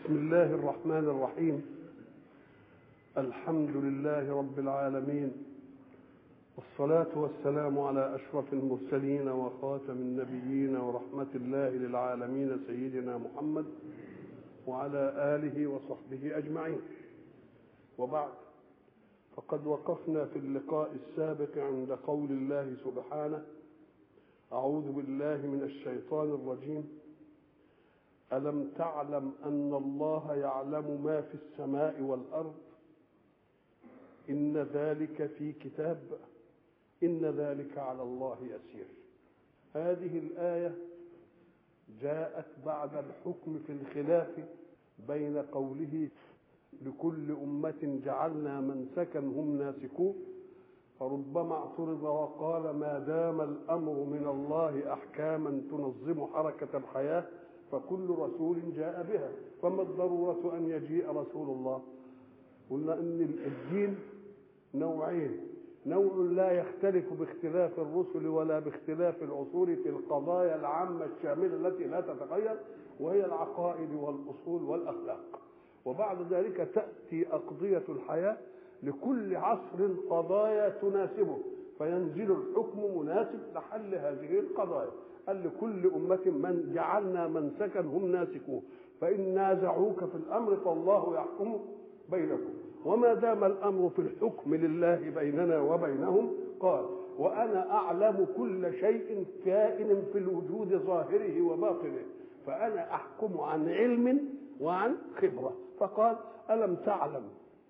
بسم الله الرحمن الرحيم الحمد لله رب العالمين والصلاة والسلام على أشرف المرسلين وخاتم النبيين ورحمة الله للعالمين سيدنا محمد وعلى آله وصحبه أجمعين وبعد فقد وقفنا في اللقاء السابق عند قول الله سبحانه أعوذ بالله من الشيطان الرجيم ألم تعلم أن الله يعلم ما في السماء والأرض إن ذلك في كتاب إن ذلك على الله يسير هذه الآية جاءت بعد الحكم في الخلاف بين قوله لكل أمة جعلنا منسكا هم ناسكوه فربما اعترض وقال ما دام الأمر من الله أحكاما تنظم حركة الحياة فكل رسول جاء بها فما الضرورة أن يجيء رسول الله قلنا أن الدين نوعين نوع لا يختلف باختلاف الرسل ولا باختلاف العصور في القضايا العامة الشاملة التي لا تتغير وهي العقائد والأصول والأخلاق وبعد ذلك تأتي أقضية الحياة لكل عصر قضايا تناسبه فينزل الحكم مناسب لحل هذه القضايا قال لكل أمة من جعلنا منسكا هم ناسكوه فإن نازعوك في الأمر فالله يحكم بينكم وما دام الأمر في الحكم لله بيننا وبينهم قال وأنا أعلم كل شيء كائن في الوجود ظاهره وباطنه فأنا أحكم عن علم وعن خبرة فقال ألم تعلم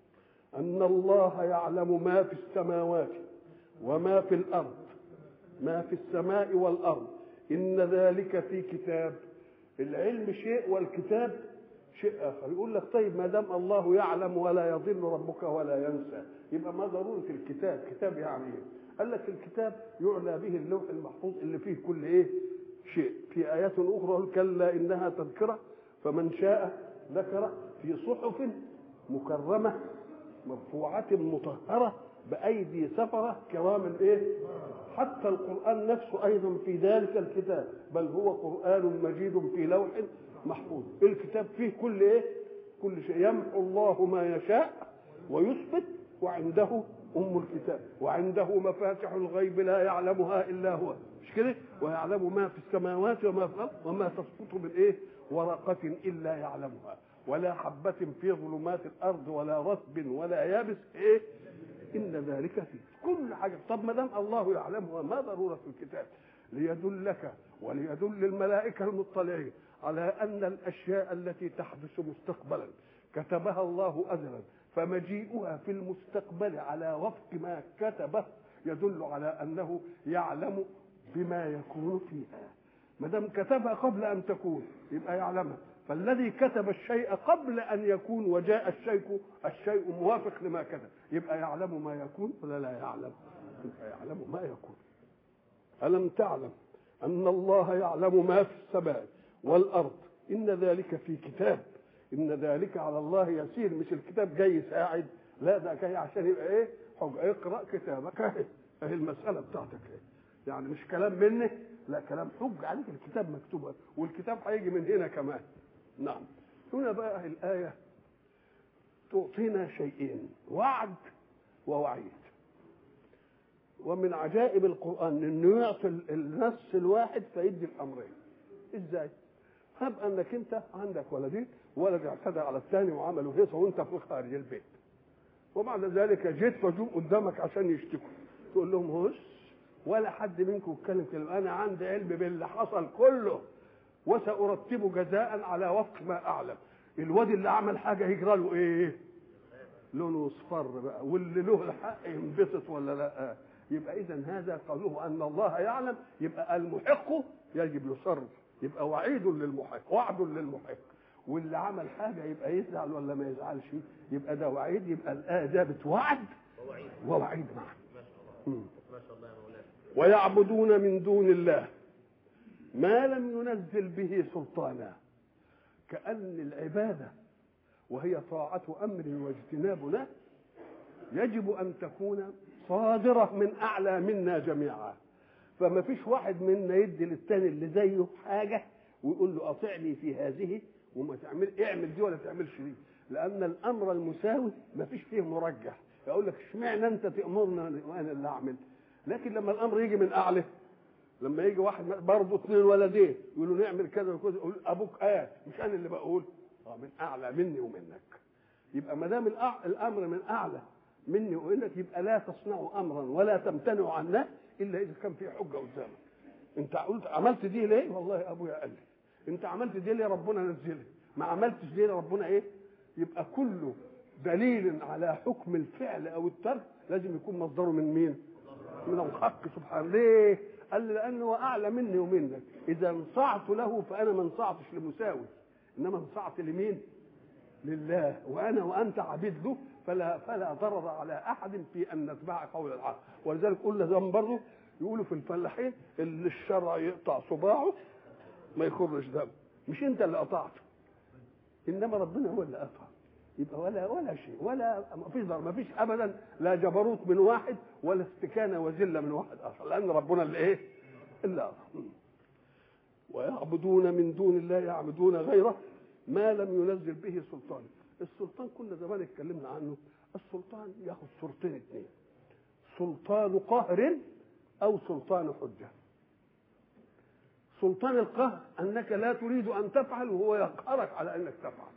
أن الله يعلم ما في السماوات وما في الأرض ما في السماء والأرض إن ذلك في كتاب العلم شيء والكتاب شيء آخر يقول لك طيب ما دام الله يعلم ولا يضل ربك ولا ينسى يبقى ما ضرورة الكتاب كتاب يعني إيه قال لك الكتاب يعنى به اللوح المحفوظ اللي فيه كل إيه شيء في آيات أخرى كلا إنها تذكرة فمن شاء ذكر في صحف مكرمة مرفوعة مطهرة بأيدي سفرة كرام إيه حتى القرآن نفسه أيضا في ذلك الكتاب بل هو قرآن مجيد في لوح محفوظ الكتاب فيه كل إيه كل شيء يمحو الله ما يشاء ويثبت وعنده أم الكتاب وعنده مفاتح الغيب لا يعلمها إلا هو مش كده ويعلم ما في السماوات وما في الأرض وما تسقط من إيه ورقة إلا يعلمها ولا حبة في ظلمات الأرض ولا رطب ولا يابس إيه إن ذلك فيه كل حاجة طب ما دام الله يعلمها ما ضرورة الكتاب ليدلك وليدل الملائكة المطلعين على أن الأشياء التي تحدث مستقبلا كتبها الله أزلا فمجيئها في المستقبل على وفق ما كتبه يدل على أنه يعلم بما يكون فيها ما دام كتبها قبل أن تكون يبقى يعلمها فالذي كتب الشيء قبل ان يكون وجاء الشيء الشيء موافق لما كتب يبقى يعلم ما يكون ولا لا يعلم يبقى يعلم ما يكون الم تعلم ان الله يعلم ما في السماء والارض ان ذلك في كتاب ان ذلك على الله يسير مش الكتاب جاي يساعد لا ده جاي عشان يبقى ايه حج اقرا كتابك اهي اهي المساله بتاعتك اهي يعني مش كلام مني لا كلام حج عليك الكتاب مكتوب والكتاب هيجي من هنا كمان نعم هنا بقى الآية تعطينا شيئين وعد ووعيد ومن عجائب القرآن انه يعطي النص الواحد فيدي الأمرين ازاي؟ هب انك انت عندك ولدين ولد اعتدى على الثاني وعملوا هيصه وانت في خارج البيت وبعد ذلك جيت فجوم قدامك عشان يشتكوا تقول لهم هش ولا حد منكم يتكلم كلمه انا عندي علم باللي حصل كله وسأرتب جزاء على وفق ما أعلم الواد اللي عمل حاجة يجرى له إيه لونه اصفر بقى واللي له الحق ينبسط ولا لا يبقى إذا هذا قوله أن الله يعلم يبقى المحق يجب يصرف يبقى وعيد للمحق وعد للمحق واللي عمل حاجة يبقى يزعل ولا ما يزعلش يبقى ده وعيد يبقى الآية جابت وعد ووعيد ووعيد معا ما شاء الله ما شاء الله يا مولانا ويعبدون من دون الله ما لم ينزل به سلطانا كأن العبادة وهي طاعة أمر واجتناب له يجب أن تكون صادرة من أعلى منا جميعا فما فيش واحد منا يدي للتاني اللي زيه حاجة ويقول له أطعني في هذه وما تعمل اعمل دي ولا تعملش دي لان الامر المساوي ما فيش فيه مرجح يقول لك اشمعنى انت تامرنا وانا اللي اعمل لكن لما الامر يجي من اعلى لما يجي واحد برضه اثنين ولدين يقولوا نعمل كذا وكذا يقول ابوك قال مش انا اللي بقول اه من اعلى مني ومنك يبقى ما دام الأع- الامر من اعلى مني ومنك يبقى لا تصنعوا امرا ولا تمتنعوا عنه الا اذا كان في حجه قدامك انت قلت عملت دي ليه والله ابويا قال لي انت عملت دي ليه ربنا نزلها ما عملتش دي ليه ربنا ايه يبقى كله دليل على حكم الفعل او الترك لازم يكون مصدره من مين من الحق سبحانه ليه قال لي لانه هو اعلى مني ومنك اذا انصعت له فانا ما انصعتش لمساوي انما انصعت لمين لله وانا وانت عبيد له فلا فلا ضرر على احد في ان نتبع قول العقل ولذلك قلنا زمان برضه يقولوا في الفلاحين اللي الشرع يقطع صباعه ما يخرج دم مش انت اللي قطعته انما ربنا هو اللي قطع يبقى ولا ولا شيء ولا ما فيش ضرر ما فيش ابدا لا جبروت من واحد ولا استكانه وذله من واحد اخر لان ربنا اللي ايه؟ اللي قطع ويعبدون من دون الله يعبدون غيره ما لم ينزل به سلطان السلطان كنا زمان اتكلمنا عنه السلطان ياخذ صورتين اثنين سلطان قهر او سلطان حجه سلطان القهر انك لا تريد ان تفعل وهو يقهرك على انك تفعل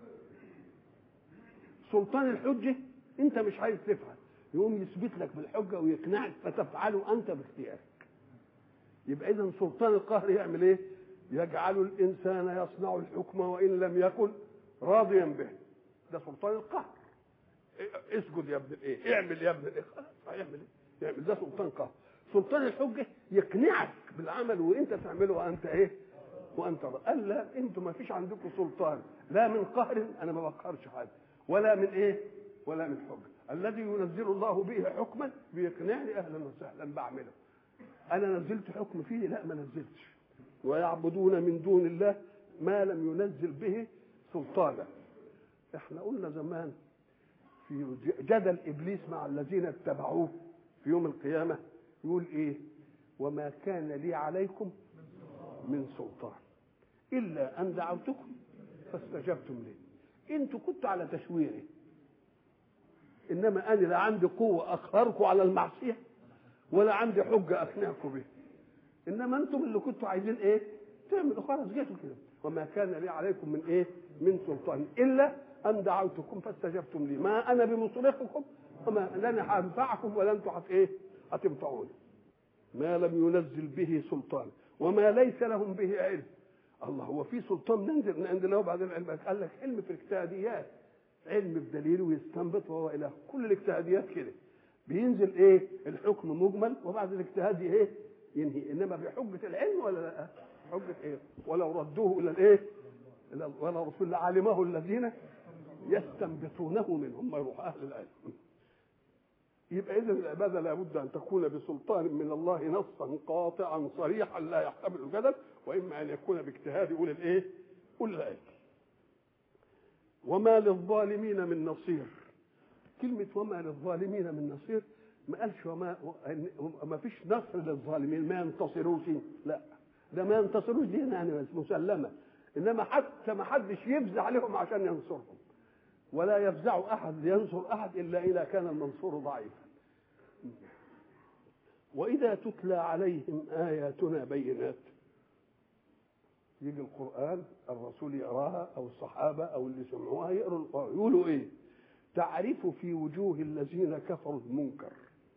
سلطان الحجه انت مش عايز تفعل يقوم يثبت لك بالحجه ويقنعك فتفعله انت باختيارك يبقى اذا سلطان القهر يعمل ايه يجعل الانسان يصنع الحكم وان لم يكن راضيا به ده سلطان القهر إيه- اسجد يا ابن الايه اعمل يا ابن الايه خلاص هيعمل ايه يعمل ده سلطان قهر سلطان الحجه يقنعك بالعمل وانت تعمله وانت ايه وانت راضي. قال لا انتم ما فيش عندكم سلطان لا من قهر انا ما بقهرش حد ولا من ايه ولا من حجه الذي ينزل الله به حكما بيقنعني اهلا وسهلا بعمله انا نزلت حكم فيه لا ما نزلتش ويعبدون من دون الله ما لم ينزل به سلطانا احنا قلنا زمان في جدل ابليس مع الذين اتبعوه في يوم القيامه يقول ايه وما كان لي عليكم من سلطان الا ان دعوتكم فاستجبتم لي انتوا كنتوا على تشويري انما انا لا عندي قوه اقهركم على المعصيه ولا عندي حجه اقنعكم بها انما انتم اللي كنتوا عايزين ايه تعملوا خلاص جيتوا كده وما كان لي عليكم من ايه من سلطان الا ان دعوتكم فاستجبتم لي ما انا بمصرخكم وما لن هنفعكم ولا انتم هت ايه هتنفعوني ما لم ينزل به سلطان وما ليس لهم به علم الله هو في سلطان ننزل من عند الله وبعدين علم قال لك علم في الاجتهاديات علم بدليل ويستنبط وهو الى كل الاجتهاديات كده بينزل ايه الحكم مجمل وبعد الاجتهاد ايه ينهي انما بحجه العلم ولا لا حجه ايه ولو ردوه الى الايه الى ولا رسول علمه الذين يستنبطونه منهم ما يروح اهل العلم يبقى اذا العباده لابد ان تكون بسلطان من الله نصا قاطعا صريحا لا يحتمل الجدل واما ان يكون باجتهاد اولي الايه؟ اولي العلم. وما للظالمين من نصير. كلمة وما للظالمين من نصير ما قالش وما ما فيش نصر للظالمين ما ينتصروش لا ده ما ينتصروش دي يعني مسلمة انما حتى ما حدش يفزع عليهم عشان ينصرهم ولا يفزع احد لينصر احد الا اذا كان المنصور ضعيفا واذا تتلى عليهم اياتنا بينات يجي القران الرسول يقراها او الصحابه او اللي سمعوها يقروا القران يقولوا ايه تعرف في وجوه الذين كفروا المنكر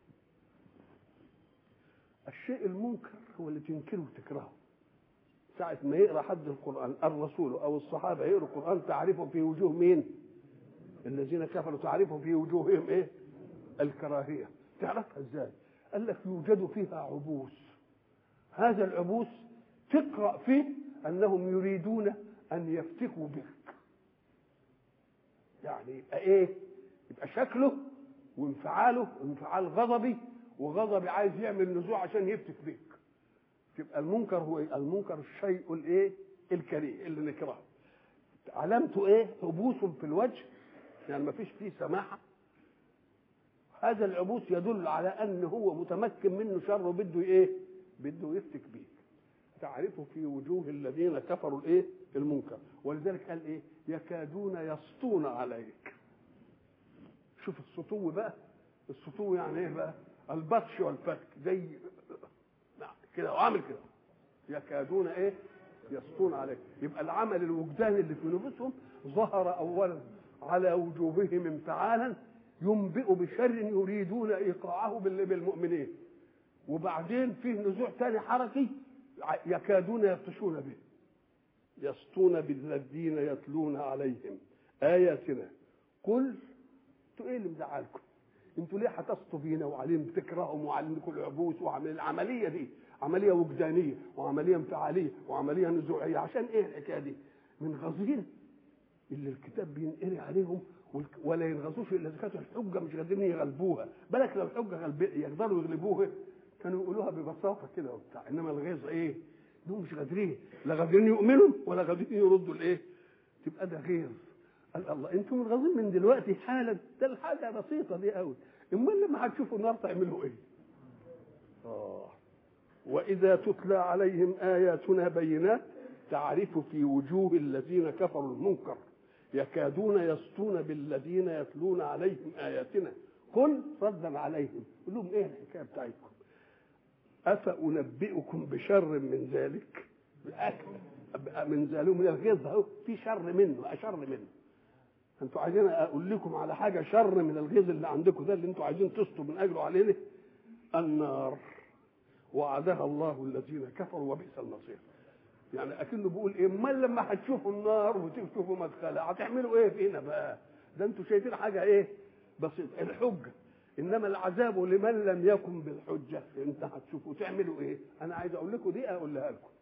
الشيء المنكر هو اللي تنكره وتكرهه ساعة ما يقرأ حد القرآن الرسول أو الصحابة يقرأوا القرآن تعرفه في وجوه مين؟ الذين كفروا تعرفه في وجوههم إيه؟ الكراهية تعرفها إزاي؟ قال لك يوجد فيها عبوس هذا العبوس تقرأ فيه أنهم يريدون أن يفتكوا بك يعني يبقى إيه؟ يبقى شكله وانفعاله انفعال غضبي وغضبي عايز يعمل نزوع عشان يفتك بيك يبقى المنكر هو إيه؟ المنكر الشيء الايه الكريه اللي نكرهه علامته ايه عبوس في الوجه يعني ما فيش فيه سماحه هذا العبوس يدل على ان هو متمكن منه شر وبده ايه بده يفتك بيك تعرفه في وجوه الذين كفروا الايه المنكر ولذلك قال ايه يكادون يسطون عليك شوف السطو بقى السطو يعني ايه بقى البطش والفتك زي نعم كده وعامل كده يكادون ايه يسطون عليك يبقى العمل الوجداني اللي في نفوسهم ظهر اولا على وجوههم انفعالا ينبئ بشر يريدون ايقاعه بال- بالمؤمنين وبعدين فيه نزوع ثاني حركي يكادون يبطشون به يسطون بالذين يتلون عليهم اياتنا قل انتوا ايه اللي مزعلكم انتوا ليه هتسطوا فينا وعليهم بتكرههم وعليكم العبوس وعمل العمليه دي عمليه وجدانيه وعمليه انفعاليه وعمليه نزوعيه عشان ايه الحكايه دي من غزين اللي الكتاب بينقري عليهم والك- ولا ينغزوش الا اذا كانت الحجه مش قادرين يغلبوها بالك لو الحجه غلب يقدروا يغلبوها كانوا يقولوها ببساطه كده وبتاع انما الغيظ ايه؟ انهم مش قادرين لا قادرين يؤمنوا ولا قادرين يردوا الايه؟ تبقى ده غيظ قال الله انتم منغزين من دلوقتي حالا ده الحاجه بسيطه دي قوي امال لما هتشوفوا النار تعملوا ايه؟ اه واذا تتلى عليهم اياتنا بينات تعرف في وجوه الذين كفروا المنكر يكادون يسطون بالذين يتلون عليهم اياتنا قل ردا عليهم قل لهم ايه الحكايه بتاعتكم افانبئكم بشر من ذلك بأك- من ذلك من الغيظ اهو في شر منه اشر منه انتوا عايزين اقول لكم على حاجه شر من الغيظ اللي عندكم ده اللي انتوا عايزين تسطوا من اجله علينا النار وعدها الله الذين كفروا وبئس المصير يعني اكنه بيقول ايه امال لما هتشوفوا النار وتشوفوا مدخلها هتعملوا ايه فينا بقى ده انتوا شايفين حاجه ايه بسيطه الحجه انما العذاب لمن لم يكن بالحجه انت هتشوفوا تعملوا ايه انا عايز اقول لكم دي اقولها لكم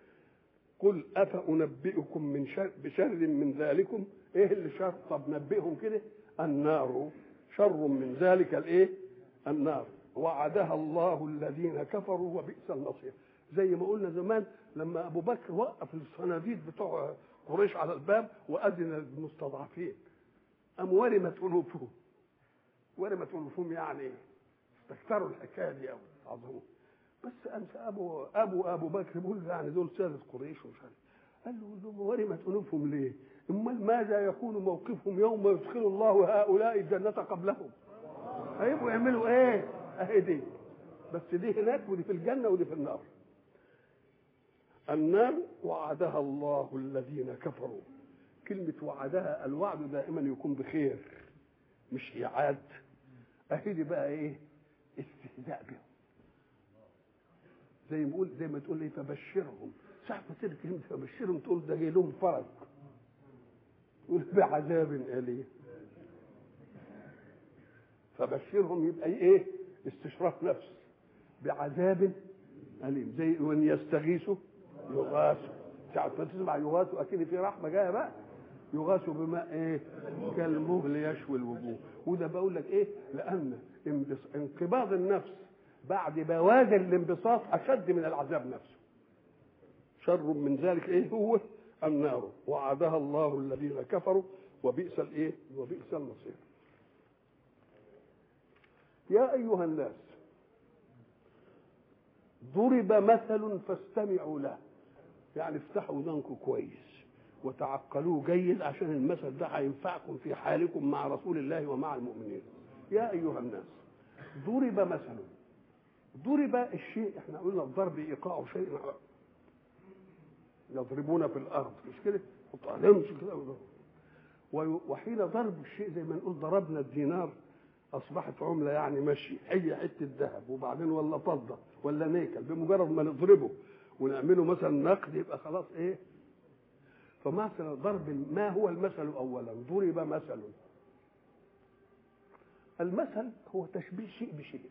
قل افانبئكم من شر بشر من ذلكم ايه اللي شر طب نبئهم كده النار شر من ذلك الايه النار وعدها الله الذين كفروا وبئس المصير زي ما قلنا زمان لما ابو بكر وقف الصناديد بتوع قريش على الباب واذن للمستضعفين ام ورمت انوفهم ورمت انوفهم يعني استكثروا الحكايه دي قوي عظموا بس انت ابو ابو ابو بكر بيقول يعني دول ساده قريش ومش عارف قال له لهم ورمت انوفهم ليه؟ امال ماذا يكون موقفهم يوم يدخل الله هؤلاء الجنه قبلهم؟ هيبقوا يعملوا ايه؟ اهي دي بس دي هناك ودي في الجنه ودي في النار. النار وعدها الله الذين كفروا. كلمة وعدها الوعد دائما يكون بخير مش إيعاد. أهي دي بقى إيه؟ استهزاء بهم. زي ما يقول زي ما تقول ايه فبشرهم ساعة ما تيجي كلمة فبشرهم تقول ده جاي لهم فرج يقول بعذاب أليم فبشرهم يبقى ايه استشراف نفس بعذاب أليم زي وإن يستغيثوا يغاثوا ساعة ما تسمع يغاثوا أكيد في رحمة جاية بقى يغاثوا بماء ايه كالمهل يشوي الوجوه وده بقول لك ايه لأن انبص- انقباض النفس بعد بوادر الانبساط أشد من العذاب نفسه شر من ذلك ايه هو النار وعدها الله الذين كفروا وبئس الايه وبئس المصير يا ايها الناس ضرب مثل فاستمعوا له يعني افتحوا ودانكم كويس وتعقلوه جيد عشان المثل ده هينفعكم في حالكم مع رسول الله ومع المؤمنين يا ايها الناس ضرب مثل ضرب الشيء احنا قلنا الضرب ايقاع شيء يضربون في الارض مش كده وطالعين كده ويضربوا. وي- وحين ضرب الشيء زي ما نقول ضربنا الدينار اصبحت عمله يعني ماشي هي حته ذهب وبعدين ولا فضه ولا نيكل بمجرد ما نضربه ونعمله مثلا نقد يبقى خلاص ايه فمثل ضرب ما هو المثل اولا ضرب مثل المثل هو تشبيه شيء بشيء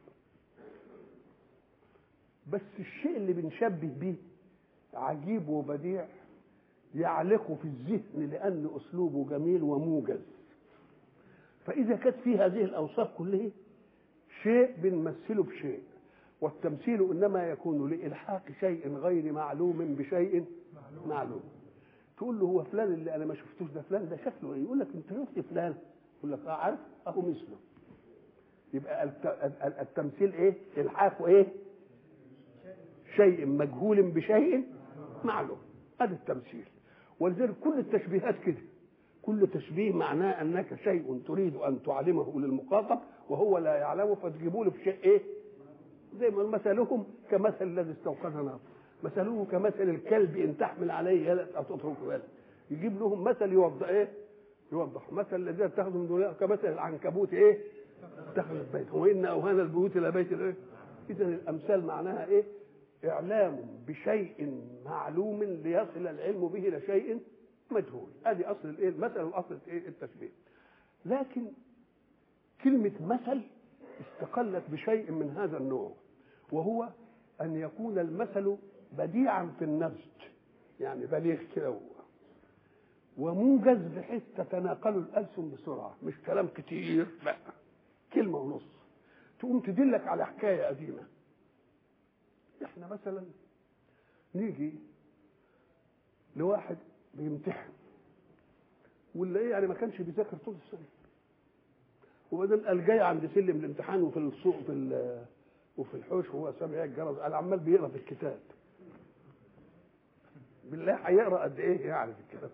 بس الشيء اللي بنشبه به عجيب وبديع يعلق في الذهن لأن أسلوبه جميل وموجز فإذا كانت في هذه الأوصاف كلها شيء بنمثله بشيء والتمثيل إنما يكون لإلحاق شيء غير معلوم بشيء معلوم تقول له هو فلان اللي أنا ما شفتوش ده فلان ده شكله إيه يقول لك أنت شفت فلان يقول لك آه عارف أهو مثله يبقى الت- التمثيل إيه إلحاقه إيه شيء مجهول بشيء معلوم هذا التمثيل ولذلك كل التشبيهات كده كل تشبيه معناه انك شيء تريد ان تعلمه للمخاطب وهو لا يعلمه فتجيبوا له بشيء ايه؟ زي ما مثلهم كمثل الذي استوقد نار مثله كمثل الكلب ان تحمل عليه يلد او تتركه يلد يجيب لهم مثل يوضح ايه؟ يوضح مثل الذين اتخذوا من دنيا كمثل العنكبوت ايه؟ اتخذت بيت وان اوهان البيوت لبيت الايه؟ اذا الامثال معناها ايه؟ اعلام بشيء معلوم ليصل العلم به الى شيء مجهول ادي اصل الايه المثل واصل ايه التشبيه لكن كلمه مثل استقلت بشيء من هذا النوع وهو ان يكون المثل بديعا في النبذ يعني بليغ كده هو وموجز بحيث تتناقل الالسن بسرعه مش كلام كتير لا كلمه ونص تقوم تدلك على حكايه قديمه احنا مثلا نيجي لواحد بيمتحن ولا ايه يعني ما كانش بيذاكر طول السنه وبعدين قال جاي عند سلم الامتحان وفي السوق في ال- وفي الحوش وهو سامع الجرس قال عمال بيقرا في الكتاب بالله هيقرا قد ايه يعني في الكتاب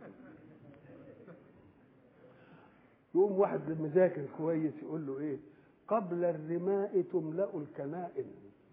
يقوم واحد مذاكر كويس يقول له ايه قبل الرماء تملا الكنائن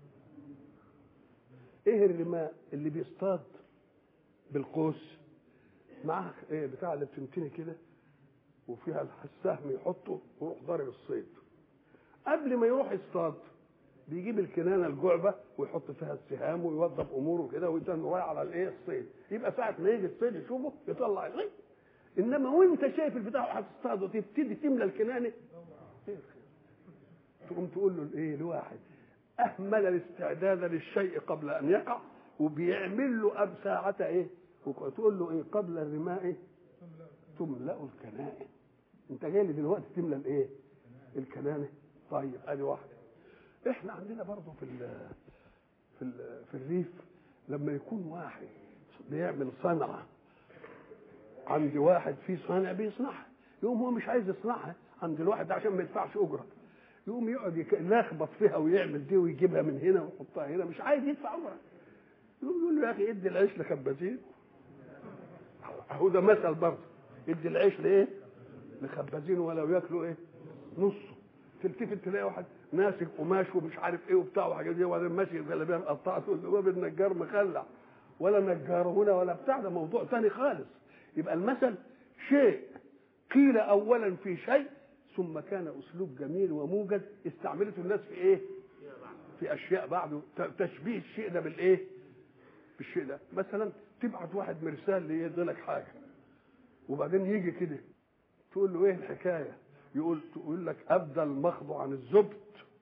ايه الرماء اللي بيصطاد بالقوس معاه ايه بتاع اللي بتمتني كده وفيها السهم يحطه ويروح ضارب الصيد قبل ما يروح يصطاد بيجيب الكنانه الجعبه ويحط فيها السهام ويوظف اموره كده ويتم رايح على الايه الصيد يبقى ساعه ما يجي الصيد يشوفه يطلع الغي انما وانت شايف البتاع وهتصطاد وتبتدي تملى الكنانه إيه الخير؟ تقوم تقول له ايه لواحد اهمل الاستعداد للشيء قبل ان يقع وبيعمل له اب ساعه ايه وتقول له ايه قبل الرماء تملا الكنائن انت جاي لي دلوقتي تملى الايه الكنانه طيب ادي واحده احنا عندنا برضه في ال في ال في الريف لما يكون واحد بيعمل صنعه عند واحد في صانع بيصنعها يقوم هو مش عايز يصنعها عند الواحد ده عشان ما يدفعش اجره يقوم يقعد يك- يلخبط فيها ويعمل دي ويجيبها من هنا ويحطها هنا مش عايز يدفع اجره يقوم يقول له يا اخي ادي العيش لخبازين اهو ده مثل برضه ادي العيش لايه؟ لخبازين ولو ياكلوا ايه؟ نصه تلتفت تلاقي واحد ماسك قماش ومش عارف ايه وبتاع وحاجات دي وبعدين ماشي الجلابيه مقطعه تقول له باب النجار مخلع ولا نجار هنا ولا بتاع ده موضوع ثاني خالص يبقى المثل شيء قيل اولا في شيء ثم كان اسلوب جميل وموجز استعملته الناس في ايه؟ في اشياء بعده ت- تشبيه الشيء ده بالايه؟ بالشيء ده مثلا تبعت واحد مرسال ليدي لك حاجه وبعدين يجي كده تقول له ايه الحكايه يقول تقول لك ابدى المخض عن الزبد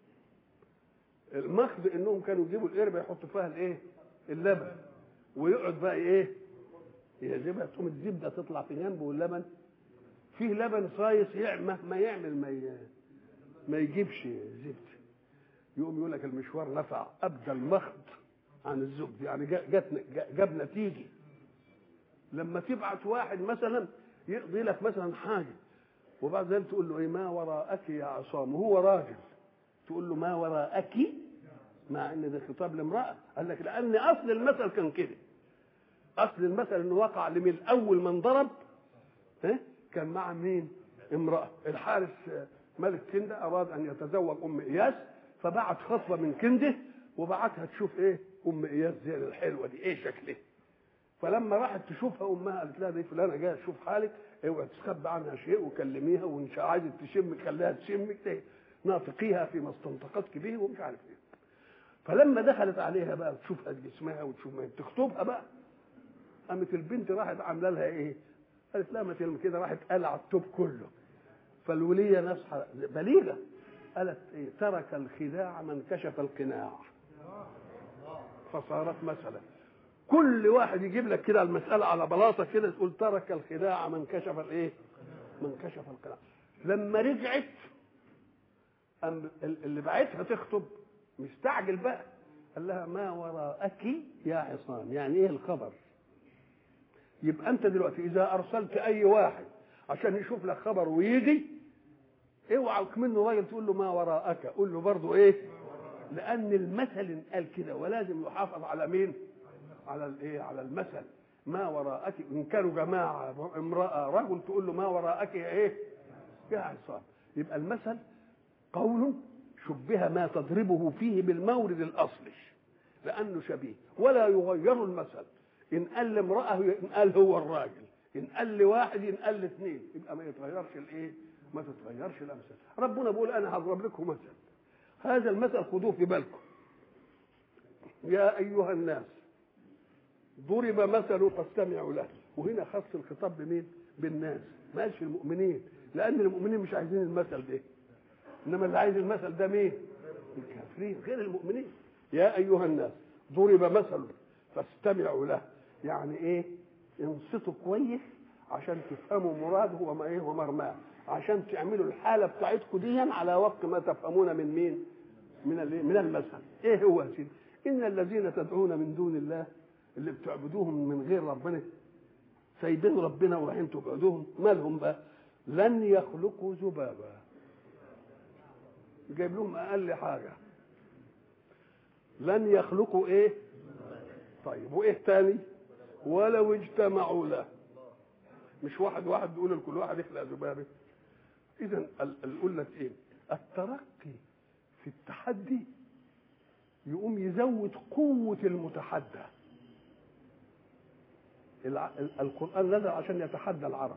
المخض انهم كانوا يجيبوا القربه يحطوا فيها الايه اللبن ويقعد بقى ايه يجيبها تقوم الزبده تطلع في جنبه واللبن فيه لبن صايص يعمل مهما يعمل ما ي- ما يجيبش زبده يقوم يقول لك المشوار نفع ابدى المخض عن الزبد يعني جا- جت جا- جاب نتيجه لما تبعت واحد مثلا يقضي لك مثلا حاجه وبعد ذلك تقول له ايه ما وراءك يا عصام وهو راجل تقول له ما وراءك مع ان ده خطاب لامراه قال لك لان اصل المثل كان كده اصل المثل انه وقع لمن اول من ضرب ها كان مع مين امراه الحارس آه، ملك كنده اراد ان يتزوج ام اياس فبعت خطبه من كنده وبعتها تشوف ايه ام اياس زي الحلوه دي ايه شكلها فلما راحت تشوفها امها قالت لها دي فلانه جايه تشوف حالك اوعي تخبي عنها شيء وكلميها وان شاء عايزه تشمك خليها تشمك ت- ناطقيها فيما استنطقتك به ومش عارف ايه فلما دخلت عليها بقى تشوف جسمها وتشوف ما تخطبها بقى قامت البنت راحت عامله لها ايه؟ قالت لها ما تلم كده راحت قلع التوب كله فالوليه نصحى بليغه قالت ايه ترك الخداع من كشف القناع فصارت مثلا كل واحد يجيب لك كده المساله على بلاطه كده تقول ترك الخداع من كشف الايه؟ من كشف القناع لما رجعت أم اللي بعتها تخطب مستعجل بقى قال لها ما وراءك يا عصام يعني ايه الخبر يبقى انت دلوقتي اذا ارسلت اي واحد عشان يشوف لك خبر ويجي اوعى منه راجل تقول له ما وراءك قول له برضه ايه لان المثل قال كده ولازم يحافظ على مين على الايه على المثل ما وراءك ان كانوا جماعه امراه رجل تقول له ما وراءك ايه يا عصام يبقى المثل قول شبه ما تضربه فيه بالمورد الاصلي لانه شبيه ولا يغير المثل ان قال لامراه ان قال هو الراجل ان قال لواحد ان قال لاثنين يبقى ما يتغيرش الايه ما تتغيرش الامثال ربنا بيقول انا هضرب لكم مثل هذا المثل خذوه في بالكم يا ايها الناس ضرب مثل فاستمعوا له وهنا خص الخطاب بمين بالناس ما قالش المؤمنين لان المؤمنين مش عايزين المثل ده انما اللي عايز المثل ده مين الكافرين غير المؤمنين يا ايها الناس ضرب مثل فاستمعوا له يعني ايه انصتوا كويس عشان تفهموا مراده وما ايه ومرماه عشان تعملوا الحاله بتاعتكم دي على وفق ما تفهمون من مين من ال- من المثل ايه هو يا سيدي ان الذين تدعون من دون الله اللي بتعبدوهم من غير ربنا سايبين ربنا ورايحين تبعدوهم مالهم بقى لن يخلقوا ذبابا جايب لهم اقل حاجه لن يخلقوا ايه طيب وايه تاني ولو اجتمعوا له مش واحد واحد بيقول لكل واحد يخلق ذبابه اذا اقول لك ايه الترقي في التحدي يقوم يزود قوة المتحدى الع- ال- القرآن نزل عشان يتحدى العرب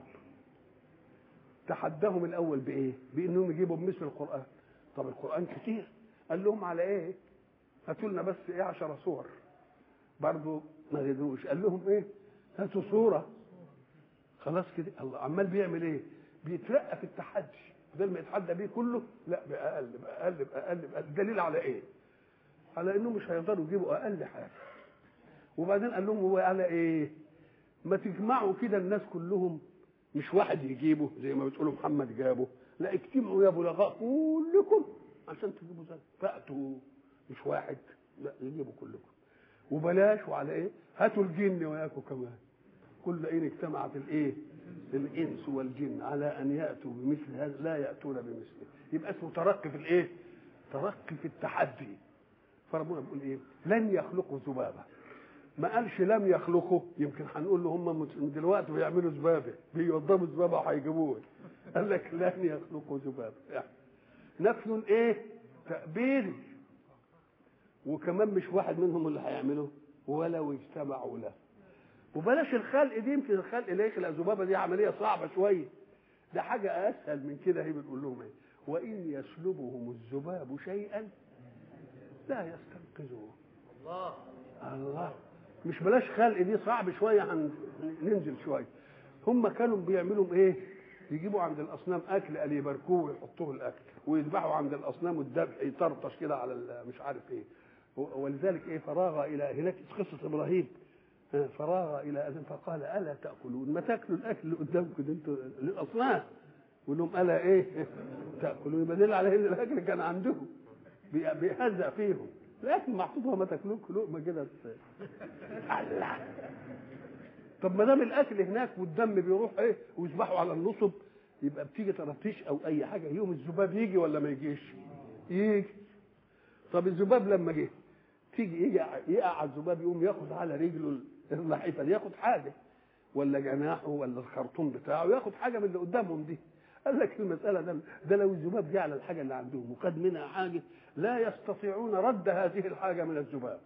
تحداهم الأول بإيه؟ بإنهم يجيبوا بمثل القرآن طب القرآن كتير قال لهم على إيه؟ هاتوا لنا بس إيه عشر صور برضه ما قدروش قال لهم إيه؟ هاتوا صورة خلاص كده الله عمال بيعمل إيه؟ بيترقى في التحدي بدل ما يتحدى بيه كله لا بأقل بأقل بأقل, بأقل. دليل على إيه؟ على انهم مش هيقدروا يجيبوا اقل حاجه وبعدين قال لهم هو على ايه ما تجمعوا كده الناس كلهم مش واحد يجيبه زي ما بتقولوا محمد جابه لا اجتمعوا يا بلغاء كلكم عشان تجيبوا زي فاتوا مش واحد لا يجيبوا كلكم وبلاش وعلى ايه هاتوا الجن وياكم كمان كل ان اجتمعت الايه الانس والجن على ان ياتوا بمثل هذا لا ياتون بمثله يبقى اسمه ترقي في الايه ترقي في التحدي فربنا بيقول ايه لن يخلقوا ذبابه ما قالش لم يخلقوا يمكن هنقول له هم مت- دلوقتي بيعملوا ذبابه بيوضبوا ذبابه وهيجيبوه قال لك لن يخلقوا ذبابه يعني نفي ايه تأبيري وكمان مش واحد منهم اللي هيعمله ولو اجتمعوا له وبلاش الخلق دي يمكن الخلق اللي يخلق ذبابه دي عمليه صعبه شويه ده حاجه اسهل من كده هي بتقول لهم ايه وان يسلبهم الذباب شيئا لا يستنقذوه الله الله مش بلاش خلق دي صعب شويه عن ننزل شويه هم كانوا بيعملوا ايه يجيبوا عند الاصنام اكل قال يباركوه ويحطوه الاكل ويذبحوا عند الاصنام والذبح يطرطش كده على ال- مش عارف ايه و- ولذلك ايه فراغ الى هناك قصه ابراهيم ها، فراغ الى اذن فقال الا تاكلون ما تاكلوا الاكل اللي قدامكم ده انتوا الاصنام يقول لهم الا ايه تاكلون يبقى دل على ان الاكل كان عندهم بي- بيهزأ فيهم لكن محطوط ما تاكلوه لقمه كده ت- الله طب ما دام الاكل هناك والدم بيروح ايه ويذبحوا على النصب يبقى بتيجي طرطيش او اي حاجه يوم الذباب يجي ولا ما يجيش؟ يجي طب الذباب لما جه تيجي يجي يقع على الذباب يقوم ياخد على رجله النحيفه دي ياخد حاجه ولا جناحه ولا الخرطوم بتاعه ياخد حاجه من اللي قدامهم دي قال لك المساله ده ده لو الذباب جه على الحاجه اللي عندهم وخد منها حاجه لا يستطيعون رد هذه الحاجه من الذباب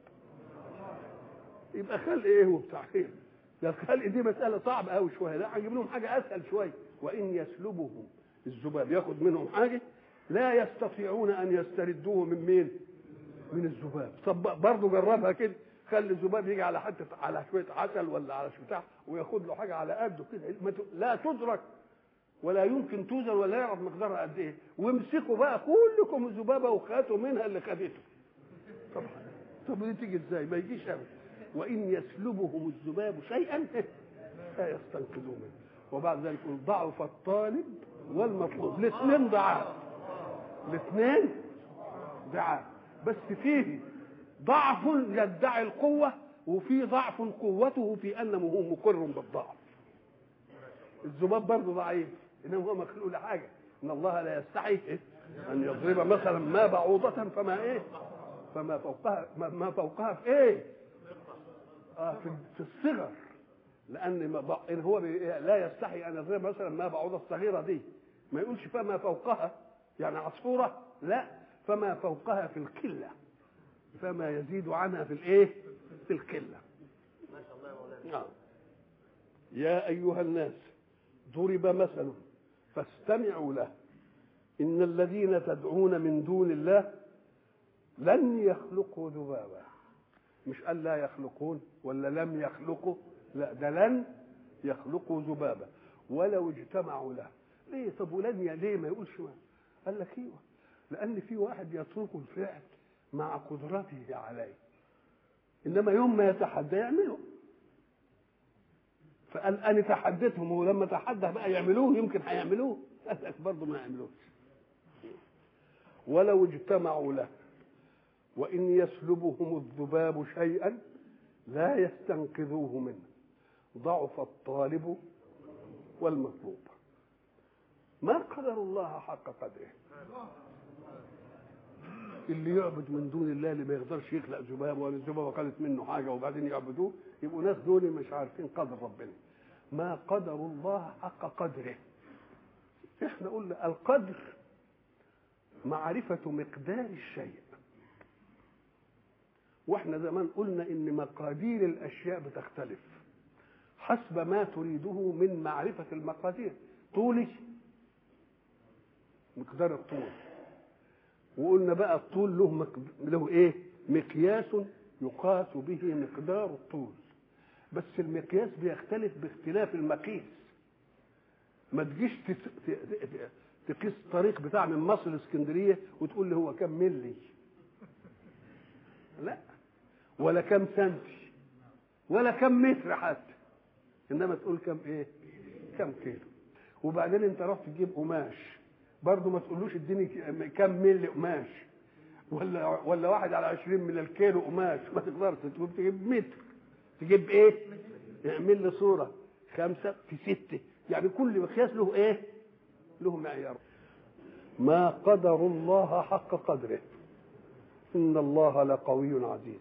يبقى خلق ايه وبتاع ايه ده الخلق دي مساله صعبه قوي شويه لا هنجيب لهم حاجه اسهل شويه وان يسلبهم الذباب ياخد منهم حاجه لا يستطيعون ان يستردوه من مين من الذباب طب برضه جربها كده خلي الذباب يجي على حته على شويه عسل ولا على شويه بتاع وياخد له حاجه على قده كده ما ت- لا تدرك ولا يمكن توزن ولا يعرف مقدارها قد ايه وامسكوا بقى كلكم الذبابه وخاتوا منها اللي خدته طبعا طب دي تيجي ازاي ما يجيش ابدا وان يسلبهم الذباب شيئا لا يستنقذوه منه وبعد ذلك يقول ضعف الطالب والمطلوب الاثنين ضعاف الاثنين ضعاف بس فيه ضعف يدعي القوة وفي ضعف قوته في أنه هو مقر بالضعف الذباب برضه ضعيف إنما هو مخلوق لحاجة إن الله لا يستحي إيه؟ أن يضرب مثلا ما بعوضة فما إيه فما فوقها ما ما فوقها في إيه آه في, في الصغر لان ما ب- إن هو بي- لا يستحي ان يضرب مثلا ما بعوضه الصغيره دي ما يقولش فما فوقها يعني عصفوره لا فما فوقها في القله فما يزيد عنها في الايه في القله ما شاء الله يا مولانا نعم يا أيها الناس ضرب مثل فاستمعوا له إن الذين تدعون من دون الله لن يخلقوا ذبابا مش قال لا يخلقون ولا لم يخلقوا لا ده لن يخلقوا ذبابا ولو اجتمعوا له ليه طب ولن ي- ليه ما يقولش ما قال لك ايوه لان في واحد يترك الفعل مع قدرته عليه انما يوم ما يتحدى يعمله فقال انا تحديتهم ولما تحدى بقى يعملوه يمكن هيعملوه قال لك برضه ما يعملوش ولو اجتمعوا له وان يسلبهم الذباب شيئا لا يستنقذوه منه ضعف الطالب والمطلوب ما قدر الله حق قدره اللي يعبد من دون الله اللي ما يقدرش يخلق ذباب ولا الذبابه قالت منه حاجه وبعدين يعبدوه يبقوا ناس دول مش عارفين قدر ربنا ما قدر الله حق قدره احنا قلنا القدر معرفة مقدار الشيء واحنا زمان قلنا ان مقادير الاشياء بتختلف حسب ما تريده من معرفة المقادير طولي مقدار الطول وقلنا بقى الطول له مق... له ايه مقياس يقاس به مقدار الطول بس المقياس بيختلف باختلاف المقيس ما تجيش تس... ت... ت... تقيس الطريق بتاع من مصر لاسكندريه وتقول لي هو كم ملي لا ولا كم سنتي ولا كم متر حتى انما تقول كم ايه كم كيلو وبعدين انت رحت تجيب قماش برضه ما تقولوش اديني ك- كم ملي قماش ولا ولا واحد على عشرين من الكيلو قماش ما تقدرش تقول تجيب متر تجيب ايه اعمل لي صوره خمسه في سته يعني كل مقياس له ايه له معيار ما قدر الله حق قدره ان الله لقوي عزيز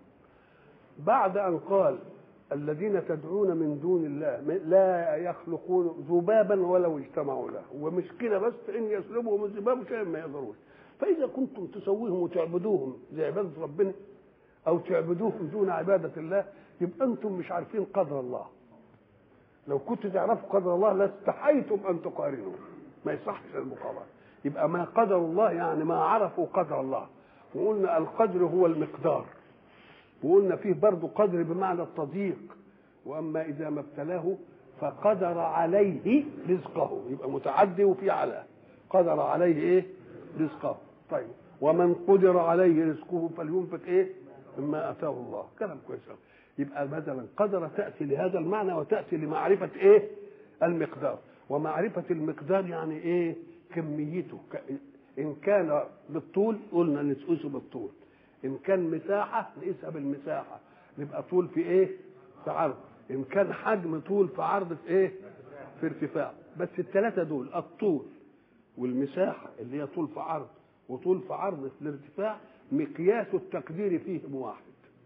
بعد ان قال الذين تدعون من دون الله لا يخلقون ذبابا ولو اجتمعوا له ومش كده بس ان يسلبهم الذباب شيئا ما يقدروش فاذا كنتم تسويهم وتعبدوهم زي عباده ربنا او تعبدوهم دون عباده الله يبقى انتم مش عارفين قدر الله لو كنتوا تعرفوا قدر الله لاستحيتم ان تقارنوا ما يصحش المقارنه يبقى ما قدر الله يعني ما عرفوا قدر الله وقلنا القدر هو المقدار وقلنا فيه برضه قدر بمعنى التضييق واما اذا ما ابتلاه فقدر عليه رزقه يبقى متعدي وفي على قدر عليه ايه رزقه طيب ومن قدر عليه رزقه فلينفق ايه مما اتاه الله كلام كويس أوي. يبقى مثلا قدر تاتي لهذا المعنى وتاتي لمعرفه ايه المقدار ومعرفه المقدار يعني ايه كميته ك- ان كان بالطول قلنا نقيسه بالطول ان كان مساحه نقيسها بالمساحه يبقى طول في ايه في عرض ان كان حجم طول في عرض في ايه في ارتفاع بس الثلاثه دول الطول والمساحه اللي هي طول في عرض وطول في عرض في الارتفاع مقياس التقدير فيهم واحد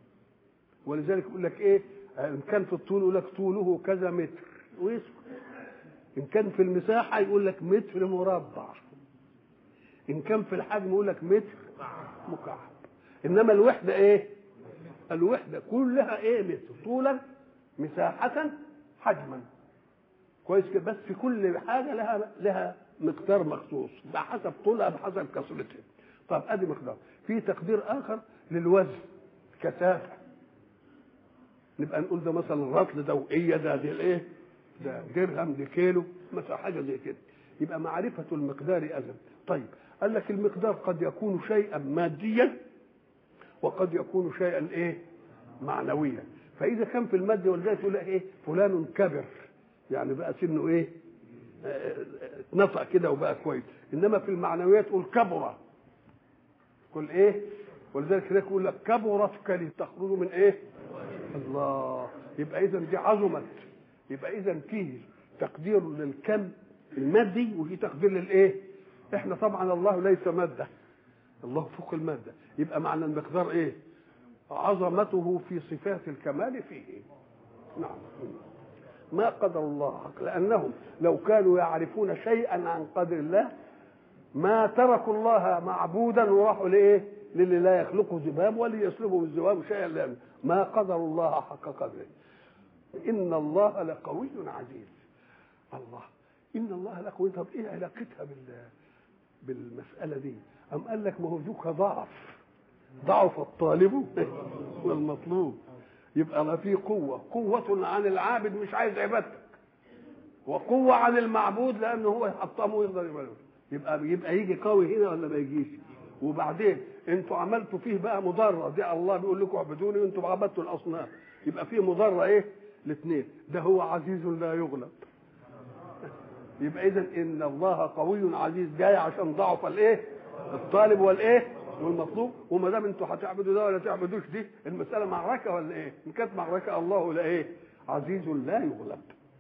ولذلك يقول لك ايه ان كان في الطول يقول لك طوله كذا متر ويسكت ان كان في المساحه يقول لك متر مربع ان كان في الحجم يقول لك متر مكعب انما الوحده ايه الوحده كلها ايه متر طولا مساحه حجما كويس كده بس في كل حاجه لها لها مقدار مخصوص بحسب طولها بحسب كثرتها طب ادي مقدار في تقدير اخر للوزن كثافه نبقى نقول ده مثلا رطل ده وقيه ده دي الايه ده درهم دي كيلو مثلا حاجه زي كده يبقى معرفه المقدار اذن طيب قال لك المقدار قد يكون شيئا ماديا وقد يكون شيئا ايه معنويا فاذا كان في المادي ولذلك تقول ايه فلان كبر يعني بقى سنه ايه آه، آه، نطق كده وبقى كويس انما في المعنويات تقول كبر كل ايه ولذلك هناك يقول لك كبرت كلمه تخرج من ايه الله يبقى اذا دي عظمت يبقى اذا فيه تقدير للكم المادي وفي تقدير للايه احنا طبعا الله ليس ماده الله فوق الماده يبقى معنى المقدار ايه عظمته في صفات الكمال فيه نعم ما قدر الله حق لانهم لو كانوا يعرفون شيئا عن قدر الله ما تركوا الله معبودا وراحوا لايه؟ للي لا يخلقه ذباب ولا يسلبه الذباب شيئا لأنه ما قدر الله حق قدره ان الله لقوي عزيز الله ان الله لقوي طب ايه علاقتها بال بالمساله دي ام قال لك ما هو ذوك ضعف ضعف الطالب والمطلوب يبقى لا في قوه قوه عن العابد مش عايز عبادتك وقوه عن المعبود لانه هو يحطمه ويقدر يعمله يبقى يبقى يجي قوي هنا ولا ما يجيش وبعدين انتوا عملتوا فيه بقى مضره دي الله بيقول لكم اعبدوني وانتوا عبدتوا الاصنام يبقى فيه مضره ايه الاثنين ده هو عزيز لا يغلب يبقى اذا ان الله قوي عزيز جاي عشان ضعف الايه الطالب والايه والمطلوب وما دام انتوا هتعبدوا ده ولا تعبدوش دي المساله معركه ولا ايه ان كانت معركه الله لا ايه عزيز لا يغلب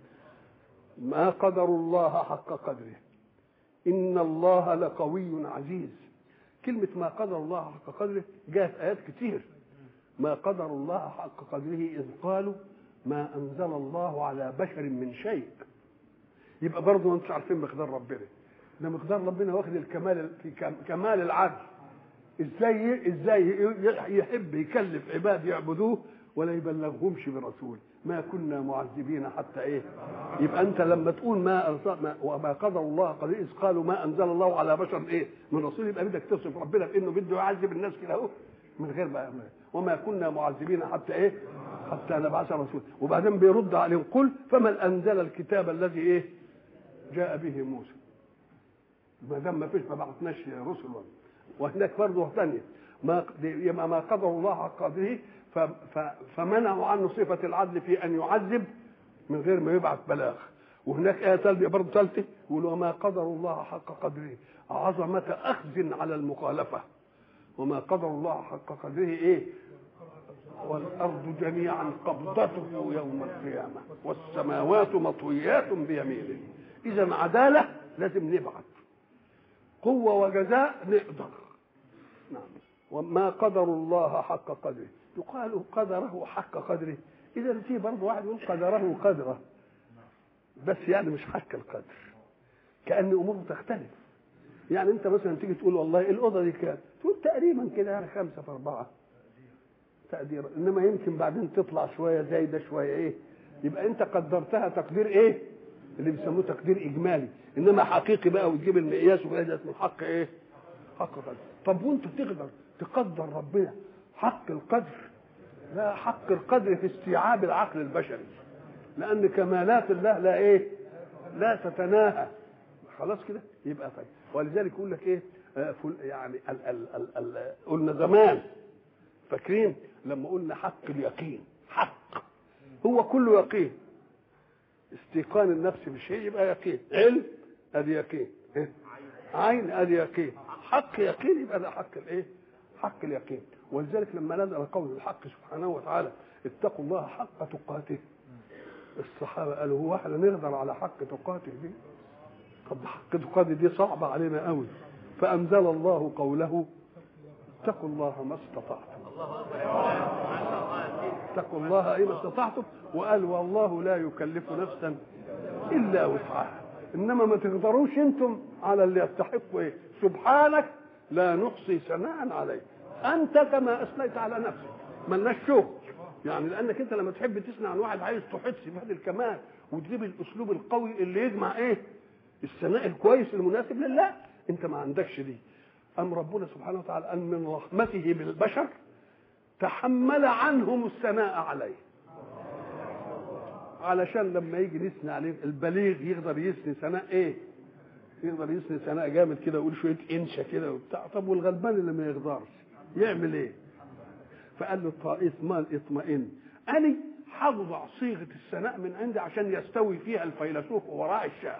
ما قدر الله حق قدره ان الله لقوي عزيز كلمه ما قدر الله حق قدره جاءت ايات كتير ما قدر الله حق قدره اذ قالوا ما انزل الله على بشر من شيء يبقى برضه ما انتش عارفين مقدار ربنا ده مقدار ربنا واخد الكمال في كمال العدل ازاي ازاي يحب يكلف عباد يعبدوه ولا يبلغهمش برسول ما كنا معذبين حتى ايه يبقى انت لما تقول ما ما وما قدر الله قدر اذ قالوا ما انزل الله على بشر ايه من رسول يبقى بدك تصف ربنا بانه بده يعذب الناس كده اهو من غير ما وما كنا معذبين حتى ايه حتى نبعث رسول وبعدين بيرد عليهم قل فمن انزل الكتاب الذي ايه جاء به موسى ما دام ما فيش ما بعثناش رسل وهناك برضه ثانيه ما يبقى ما قدر الله حق قدره فمنعوا عنه صفه العدل في ان يعذب من غير ما يبعث بلاغ وهناك آية ثالثة برضه ثالثة يقول وما قدر الله حق قدره عظمة أخذ على المخالفة وما قدر الله حق قدره إيه والأرض جميعا قبضته يوم القيامة والسماوات مطويات بيمينه إذا عدالة لازم نبعث قوة وجزاء نقدر نعم وما قدر الله حق قدره يقال قدره حق قدره إذا في برضه واحد يقول قدره قدره بس يعني مش حق القدر كأن أموره تختلف يعني أنت مثلا تيجي تقول والله الأوضة دي كام تقول تقريبا كده يعني خمسة في أربعة تقدير إنما يمكن بعدين تطلع شوية زايدة شوية إيه يبقى أنت قدرتها تقدير إيه اللي بيسموه تقدير إجمالي إنما حقيقي بقى وتجيب المقياس وكده ده اسمه حق إيه حق قدر طب وأنت تقدر تقدر ربنا حق القدر لا حق القدر في استيعاب العقل البشري لأن كمالات الله لا إيه لا تتناهى خلاص كده يبقى طيب ولذلك يقول لك ايه آه يعني ال ال ال ال قلنا زمان فاكرين لما قلنا حق اليقين حق هو كله يقين استيقان النفس بالشيء يبقى يقين علم ادي يقين إيه؟ عين ادي يقين حق يقين يبقى ده حق الايه حق اليقين ولذلك لما نزل قول الحق سبحانه وتعالى اتقوا الله حق تقاته الصحابه قالوا هو احنا نقدر على حق تقاته دي طب حق تقاته دي صعبه علينا قوي فانزل الله قوله اتقوا الله ما استطعتم اتقوا الله ايما استطعتم وقال والله لا يكلف نفسا الا وسعها انما ما تقدروش انتم على اللي يستحقوا ايه سبحانك لا نحصي ثناء عليك انت كما اثنيت على نفسك ملناش شغل يعني لانك انت لما تحب تسمع عن واحد عايز تحس بهذا الكمال وتجيب الاسلوب القوي اللي يجمع ايه الثناء الكويس المناسب لله انت ما عندكش دي ام ربنا سبحانه وتعالى ان من رحمته بالبشر تحمل عنهم الثناء عليه علشان لما يجي نثني عليه البليغ يقدر يثني ثناء ايه يقدر يثني ثناء جامد كده ويقول شويه انشا كده وبتاع طب والغلبان اللي ما يقدرش يعمل ايه فقال له اطمئن اطمئن اني هوضع صيغه الثناء من عندي عشان يستوي فيها الفيلسوف وراء الشاه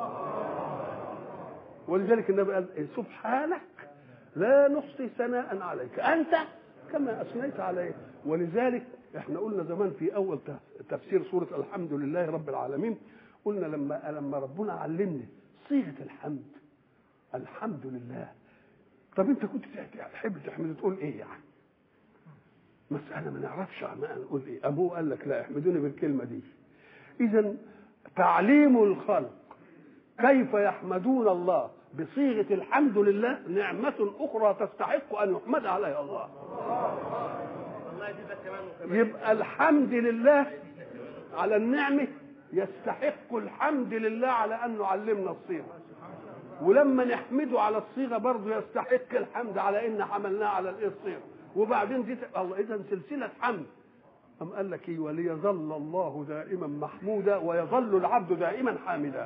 ولذلك النبي قال سبحانك لا نحصي ثناء عليك انت كما اثنيت عليه ولذلك احنا قلنا زمان في اول تفسير سوره الحمد لله رب العالمين قلنا لما لما ربنا علمني صيغه الحمد الحمد لله طب انت كنت تحب تحمد تقول ايه يعني مسألة ما نعرفش ما نقول ايه أم هو قال لك لا احمدوني بالكلمة دي اذا تعليم الخلق كيف يحمدون الله بصيغه الحمد لله نعمه اخرى تستحق ان يحمد عليها الله الله يزيدك كمان وكمان يبقى الحمد لله على النعمه يستحق الحمد لله على انه علمنا الصيغه ولما نحمده على الصيغه برضه يستحق الحمد على ان حملناه على الايه الصيغه وبعدين دي ت- الله اذا سلسله حمد أم قال لك ايه وليظل الله دائما محمودا ويظل العبد دائما حامدا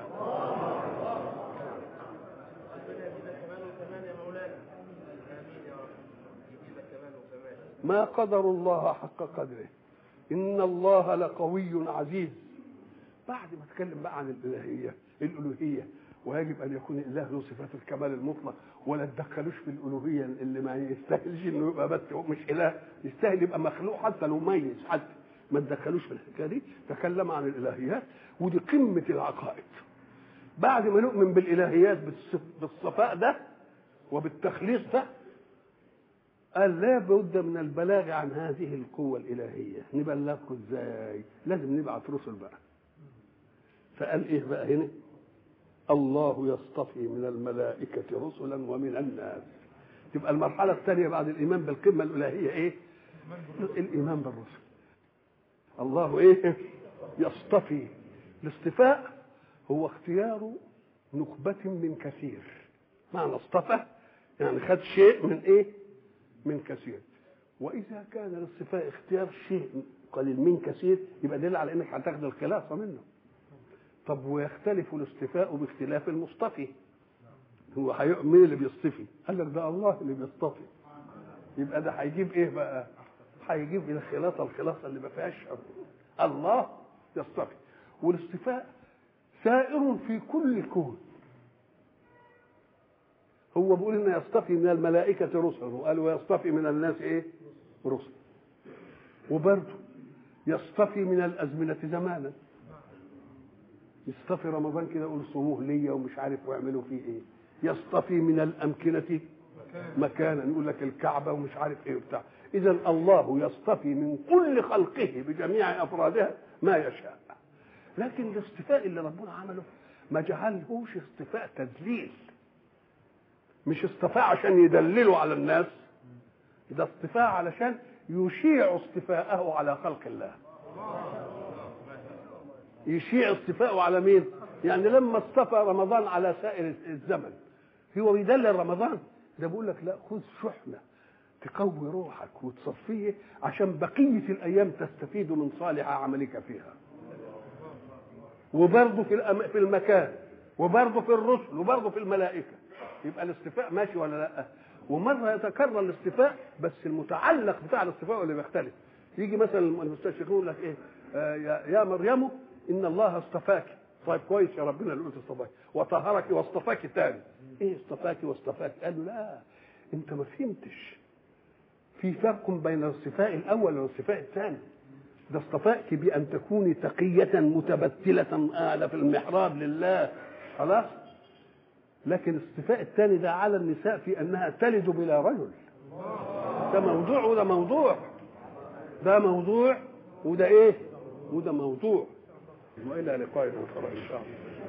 ربنا يزيدك كمان وكمان يا مولانا امين يا رب يزيدك كمان وكمان ما قدر الله حق قدره ان الله لقوي عزيز بعد ما اتكلم بقى عن الالهيه الالوهيه ويجب ان يكون الاله له صفات الكمال المطلق ولا تدخلوش في الالوهيه اللي ما يستاهلش انه يبقى بس هو مش اله يستاهل يبقى مخلوق حتى لو ميز حتى ما تدخلوش في الحكايه دي تكلم عن الالهيات ودي قمه العقائد بعد ما نؤمن بالالهيات بالصف- بالصفاء ده وبالتخليص ده قال لا بد من البلاغ عن هذه القوة الإلهية نبلغكم ازاي لازم نبعث رسل بقى فقال ايه بقى هنا الله يصطفي من الملائكة رسلا ومن الناس تبقى المرحلة الثانية بعد الإيمان بالقمة الإلهية ايه الإيمان بالرسل الله ايه يصطفي الاصطفاء هو اختيار نخبة من كثير معنى اصطفى يعني خد شيء من ايه من كثير واذا كان الاصطفاء اختيار شيء قليل من كثير يبقى دليل على انك هتاخد الخلاصه منه طب ويختلف الاصطفاء باختلاف المصطفي هو هي- مين اللي بيصطفي قال لك ده الله اللي بيصطفي يبقى ده هيجيب ايه بقى هيجيب الخلاصه الخلاصه اللي ما فيهاش شر. الله يصطفي والاصطفاء سائر في كل الكون هو بيقول ان يصطفي من الملائكه رسلا وقال ويصطفي من الناس ايه رسل وبرضه يصطفي من الازمنه زمانا يصطفي رمضان كده يقول صوموه ليا ومش عارف واعملوا فيه ايه يصطفي من الامكنه مكانا يقول لك الكعبه ومش عارف ايه وبتاع اذا الله يصطفي من كل خلقه بجميع افرادها ما يشاء لكن الاصطفاء اللي ربنا عمله ما جعلهوش اصطفاء تدليل مش اصطفاء عشان يدللوا على الناس ده اصطفاء علشان يشيع اصطفاءه على خلق الله يشيع اصطفاءه على مين يعني لما اصطفى رمضان على سائر الزمن هو بيدلل رمضان ده بيقول لك لا خذ شحنه تقوي روحك وتصفيه عشان بقيه الايام تستفيد من صالح عملك فيها وبرضه في الأم... في المكان وبرضه في الرسل وبرضه في الملائكه يبقى الاصطفاء ماشي ولا لا ومره يتكرر الاصطفاء بس المتعلق بتاع الاصطفاء اللي بيختلف يجي مثلا المستشرقون يقول لك ايه آه يا, يا مريم ان الله اصطفاك طيب كويس يا ربنا اللي قلت اصطفاك وطهرك واصطفاك تاني ايه اصطفاك واصطفاك قال له لا انت ما فهمتش في فرق بين الاصطفاء الاول والاصطفاء الثاني ده اصطفاك بأن تكوني تقية متبتلة قاعدة في المحراب لله خلاص لكن الاصطفاء الثاني ده على النساء في أنها تلد بلا رجل ده موضوع وده موضوع ده موضوع وده ايه وده موضوع والى لقاء اخر ان شاء الله